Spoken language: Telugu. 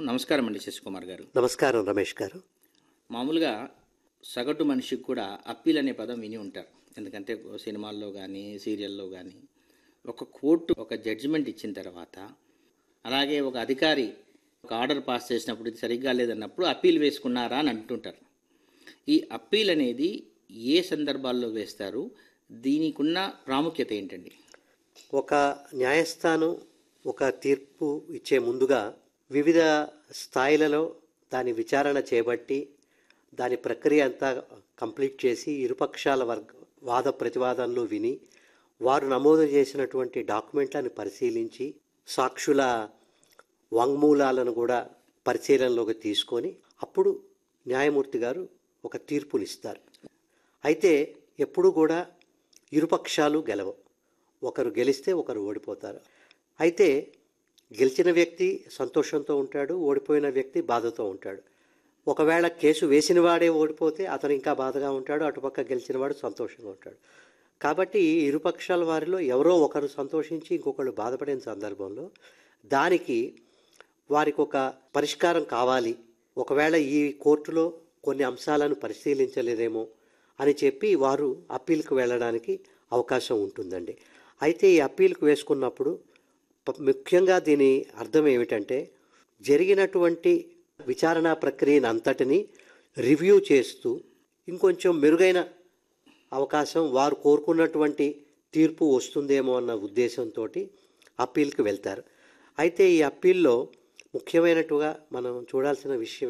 నమస్కారం అండి శశికుమార్ గారు నమస్కారం రమేష్ గారు మామూలుగా సగటు మనిషికి కూడా అప్పీల్ అనే పదం విని ఉంటారు ఎందుకంటే సినిమాల్లో కానీ సీరియల్లో కానీ ఒక కోర్టు ఒక జడ్జిమెంట్ ఇచ్చిన తర్వాత అలాగే ఒక అధికారి ఒక ఆర్డర్ పాస్ చేసినప్పుడు ఇది సరిగ్గా లేదన్నప్పుడు అప్పీల్ వేసుకున్నారా అని అంటుంటారు ఈ అప్పీల్ అనేది ఏ సందర్భాల్లో వేస్తారు దీనికి ఉన్న ప్రాముఖ్యత ఏంటండి ఒక న్యాయస్థానం ఒక తీర్పు ఇచ్చే ముందుగా వివిధ స్థాయిలలో దాని విచారణ చేపట్టి దాని ప్రక్రియ అంతా కంప్లీట్ చేసి ఇరుపక్షాల వర్గ వాద ప్రతివాదనలు విని వారు నమోదు చేసినటువంటి డాక్యుమెంట్లను పరిశీలించి సాక్షుల వాంగ్మూలాలను కూడా పరిశీలనలోకి తీసుకొని అప్పుడు న్యాయమూర్తి గారు ఒక తీర్పునిస్తారు అయితే ఎప్పుడు కూడా ఇరుపక్షాలు గెలవు ఒకరు గెలిస్తే ఒకరు ఓడిపోతారు అయితే గెలిచిన వ్యక్తి సంతోషంతో ఉంటాడు ఓడిపోయిన వ్యక్తి బాధతో ఉంటాడు ఒకవేళ కేసు వేసిన వాడే ఓడిపోతే అతను ఇంకా బాధగా ఉంటాడు అటుపక్క గెలిచిన వాడు సంతోషంగా ఉంటాడు కాబట్టి ఈ ఇరుపక్షాల వారిలో ఎవరో ఒకరు సంతోషించి ఇంకొకరు బాధపడిన సందర్భంలో దానికి వారికి ఒక పరిష్కారం కావాలి ఒకవేళ ఈ కోర్టులో కొన్ని అంశాలను పరిశీలించలేదేమో అని చెప్పి వారు అప్పీల్కి వెళ్ళడానికి అవకాశం ఉంటుందండి అయితే ఈ అప్పీల్కి వేసుకున్నప్పుడు ప- ముఖ్యంగా దీని అర్థం ఏమిటంటే జరిగినటువంటి విచారణ ప్రక్రియను అంతటిని రివ్యూ చేస్తూ ఇంకొంచెం మెరుగైన అవకాశం వారు కోరుకున్నటువంటి తీర్పు వస్తుందేమో అన్న ఉద్దేశంతో అప్పీల్కి వెళ్తారు అయితే ఈ అప్పీల్లో ముఖ్యమైనట్టుగా మనం చూడాల్సిన విషయం